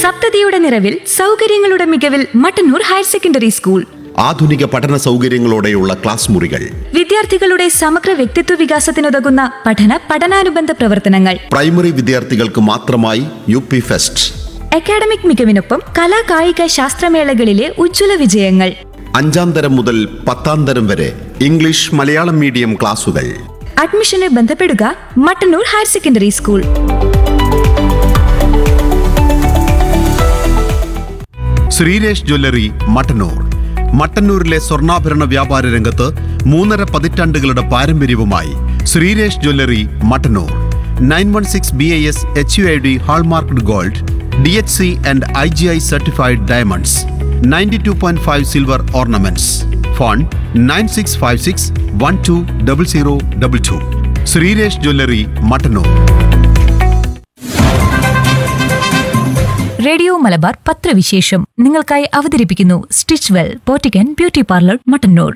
സപ്തതിയുടെ നിറവിൽ സൗകര്യങ്ങളുടെ മികവിൽ മട്ടന്നൂർ ഹയർ സെക്കൻഡറി സ്കൂൾ ആധുനിക പഠന സൗകര്യങ്ങളോടെയുള്ള ക്ലാസ് മുറികൾ വിദ്യാർത്ഥികളുടെ സമഗ്ര വ്യക്തിത്വ വികാസത്തിനുതകുന്ന പഠന പഠനാനുബന്ധ പ്രവർത്തനങ്ങൾ പ്രൈമറി വിദ്യാർത്ഥികൾക്ക് മാത്രമായി യു പി ഫെസ്റ്റ് അക്കാഡമിക് മികവിനൊപ്പം കലാ കായിക ശാസ്ത്രമേളകളിലെ ഉജ്ജ്വല വിജയങ്ങൾ അഞ്ചാം തരം മുതൽ പത്താം തരം വരെ ഇംഗ്ലീഷ് മലയാളം മീഡിയം ക്ലാസുകൾ അഡ്മിഷന് ബന്ധപ്പെടുക Mattannur higher secondary school Sreeresh jewellery Mattannur മട്ടന്നൂരിലെ സ്വർണ്ണാഭരണ വ്യാപാര രംഗത്ത് മൂന്നര പതിറ്റാണ്ടുകളുടെ പാരമ്പര്യവുമായി Sreeresh jewellery Mattannur nine one six B I S H U I D hallmarked gold D H C and I G I certified diamonds ninety two point five silver ornaments phone nine six five six one two double zero double two Sreeresh jewellery Mattannur radio Malabar പത്രവിശേഷം നിങ്ങൾക്കായി അവതരിപ്പിക്കുന്നു stitch well പോറ്റിക്കൻ beauty parlour Mattannur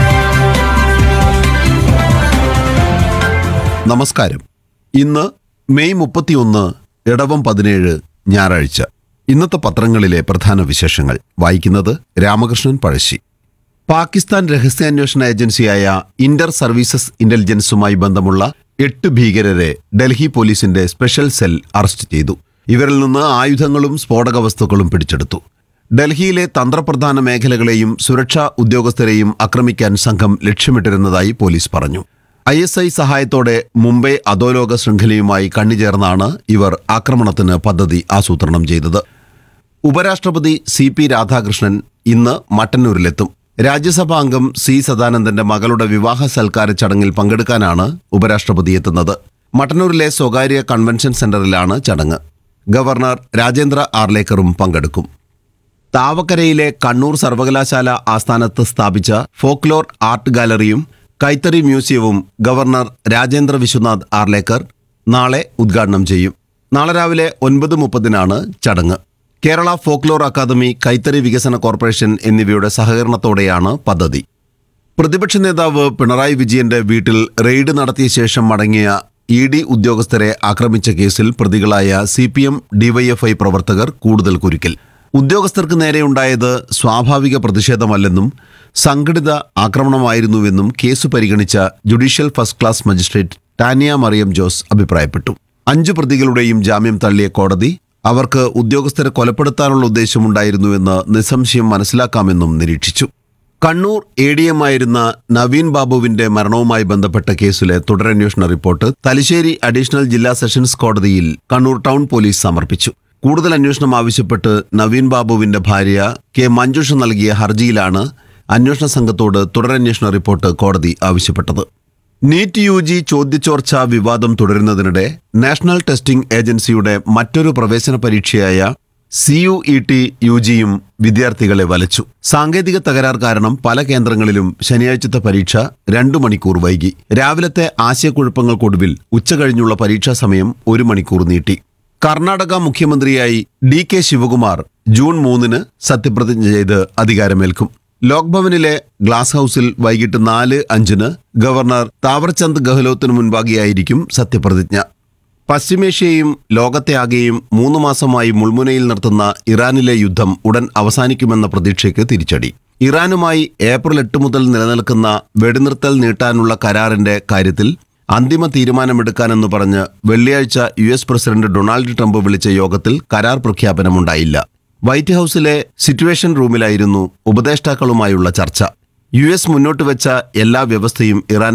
നമസ്കാരം ഇന്ന് May മുപ്പത്തിയൊന്ന് ഇടവം പതിനേഴ് ഞായറാഴ്ച ഇന്നത്തെ പത്രങ്ങളിലെ പ്രധാന വിശേഷങ്ങൾ വായിക്കുന്നത് രാമകൃഷ്ണൻ പഴശ്ശി പാകിസ്ഥാൻ രഹസ്യാന്വേഷണ ഏജൻസിയായ ഇന്റർ സർവീസസ് ഇന്റലിജൻസുമായി ബന്ധമുള്ള എട്ട് ഭീകരരെ ഡൽഹി പോലീസിന്റെ സ്പെഷ്യൽ സെൽ അറസ്റ്റ് ചെയ്തു ഇവരിൽ നിന്ന് ആയുധങ്ങളും സ്ഫോടക വസ്തുക്കളും പിടിച്ചെടുത്തു ഡൽഹിയിലെ തന്ത്രപ്രധാന മേഖലകളെയും സുരക്ഷാ ഉദ്യോഗസ്ഥരെയും ആക്രമിക്കാൻ സംഘം ലക്ഷ്യമിട്ടിരുന്നതായി പോലീസ് പറഞ്ഞു ഐ എസ് ഐ സഹായത്തോടെ മുംബൈ അധോലോക ശൃംഖലയുമായി കണ്ണിചേർന്നാണ് ഇവർ ആക്രമണത്തിന് പദ്ധതി ആസൂത്രണം ചെയ്തത് ഉപരാഷ്ട്രപതി സി പി രാധാകൃഷ്ണൻ ഇന്ന് മട്ടന്നൂരിലെത്തും രാജ്യസഭാ അംഗം സി സദാനന്ദന്റെ മകളുടെ വിവാഹ സൽക്കാര ചടങ്ങിൽ പങ്കെടുക്കാനാണ് ഉപരാഷ്ട്രപതി എത്തുന്നത് മട്ടന്നൂരിലെ സ്വകാര്യ കൺവെൻഷൻ സെന്ററിലാണ് ചടങ്ങ് ഗവർണർ രാജേന്ദ്ര ആർലേക്കറും പങ്കെടുക്കും താവക്കരയിലെ കണ്ണൂർ സർവകലാശാല ആസ്ഥാനത്ത് സ്ഥാപിച്ച ഫോക്ലോർ ആർട്ട് ഗാലറിയും കൈത്തറി മ്യൂസിയവും ഗവർണർ രാജേന്ദ്ര വിശ്വനാഥ് ആർലേക്കർ നാളെ ഉദ്ഘാടനം ചെയ്യും നാളെ രാവിലെ ഒൻപത് മുപ്പതിനാണ് ചടങ്ങ് കേരള ഫോക്ലോർ അക്കാദമി കൈത്തറി വികസന കോർപ്പറേഷൻ എന്നിവയുടെ സഹകരണത്തോടെയാണ് പദ്ധതി പ്രതിപക്ഷ നേതാവ് പിണറായി വിജയന്റെ വീട്ടിൽ റെയ്ഡ് നടത്തിയ ശേഷം മടങ്ങിയ ഇ ഡി ഉദ്യോഗസ്ഥരെ ആക്രമിച്ച കേസിൽ പ്രതികളായ സി പി എം ഡിവൈഎഫ്ഐ പ്രവർത്തകർ കൂടുതൽ കുരുക്കിൽ ഉദ്യോഗസ്ഥർക്ക് നേരെയുണ്ടായത് സ്വാഭാവിക പ്രതിഷേധമല്ലെന്നും സംഘടിത ആക്രമണമായിരുന്നുവെന്നും കേസ് പരിഗണിച്ച judicial first class magistrate Tania Mariam Jose അഭിപ്രായപ്പെട്ടു അഞ്ചു പ്രതികളുടെയും ജാമ്യം തള്ളിയ കോടതി അവർക്ക് ഉദ്യോഗസ്ഥരെ കൊലപ്പെടുത്താനുള്ള ഉദ്ദേശമുണ്ടായിരുന്നുവെന്ന് നിസ്സംശയം മനസ്സിലാക്കാമെന്നും നിരീക്ഷിച്ചു കണ്ണൂർ എ ഡി എം ആയിരുന്ന നവീൻ ബാബുവിന്റെ മരണവുമായി ബന്ധപ്പെട്ട കേസിലെ തുടരന്വേഷണ റിപ്പോർട്ട് തലശ്ശേരി അഡീഷണൽ ജില്ലാ സെഷൻസ് കോടതിയിൽ കണ്ണൂർ ടൗൺ പോലീസ് സമർപ്പിച്ചു കൂടുതൽ അന്വേഷണം ആവശ്യപ്പെട്ട് നവീൻ ബാബുവിന്റെ ഭാര്യ കെ മഞ്ജുഷ നൽകിയ ഹർജിയിലാണ് അന്വേഷണ സംഘത്തോട് തുടരന്വേഷണ റിപ്പോർട്ട് കോടതി ആവശ്യപ്പെട്ടത് നീറ്റ് യു ജി ചോദ്യചോർച്ച വിവാദം തുടരുന്നതിനിടെ നാഷണൽ ടെസ്റ്റിംഗ് ഏജൻസിയുടെ മറ്റൊരു പ്രവേശന പരീക്ഷയായ C U E T U ജിയും വിദ്യാർത്ഥികളെ വലച്ചു സാങ്കേതിക തകരാർ കാരണം പല കേന്ദ്രങ്ങളിലും ശനിയാഴ്ചത്തെ പരീക്ഷ രണ്ടു മണിക്കൂർ വൈകി രാവിലത്തെ ആശയക്കുഴപ്പങ്ങൾക്കൊടുവിൽ ഉച്ചകഴിഞ്ഞുള്ള പരീക്ഷാ സമയം ഒരു മണിക്കൂർ നീട്ടി കർണാടക മുഖ്യമന്ത്രിയായി ഡി കെ ശിവകുമാർ ജൂൺ മൂന്നിന് സത്യപ്രതിജ്ഞ ചെയ്ത് അധികാരമേൽക്കും ലോക്ഭവനിലെ ഗ്ലാസ് ഹൌസിൽ വൈകിട്ട് നാല് അഞ്ചിന് ഗവർണർ താവർചന്ദ് ഗെഹ്ലോത്തിന് മുൻപാകെയായിരിക്കും സത്യപ്രതിജ്ഞ പശ്ചിമേഷ്യയും ലോകത്തെ ആകെയും മൂന്ന് മാസമായി മുൾമുനയിൽ നിർത്തുന്ന ഇറാനിലെ യുദ്ധം ഉടൻ അവസാനിക്കുമെന്ന പ്രതീക്ഷയ്ക്ക് തിരിച്ചടി ഇറാനുമായി ഏപ്രിൽ എട്ട് മുതൽ നിലനിൽക്കുന്ന വെടിനിർത്തൽ നീട്ടാനുള്ള കരാറിന്റെ കാര്യത്തിൽ അന്തിമ തീരുമാനമെടുക്കാനെന്ന് പറഞ്ഞ് വെള്ളിയാഴ്ച U S president Donald Trump വിളിച്ച യോഗത്തിൽ കരാർ പ്രഖ്യാപനമുണ്ടായില്ല വൈറ്റ് ഹൌസിലെ സിറ്റുവേഷൻ റൂമിലായിരുന്നു ഉപദേഷ്ടാക്കളുമായുള്ള ചർച്ച യു എസ് മുന്നോട്ട് വെച്ച എല്ലാ വ്യവസ്ഥയും ഇറാൻ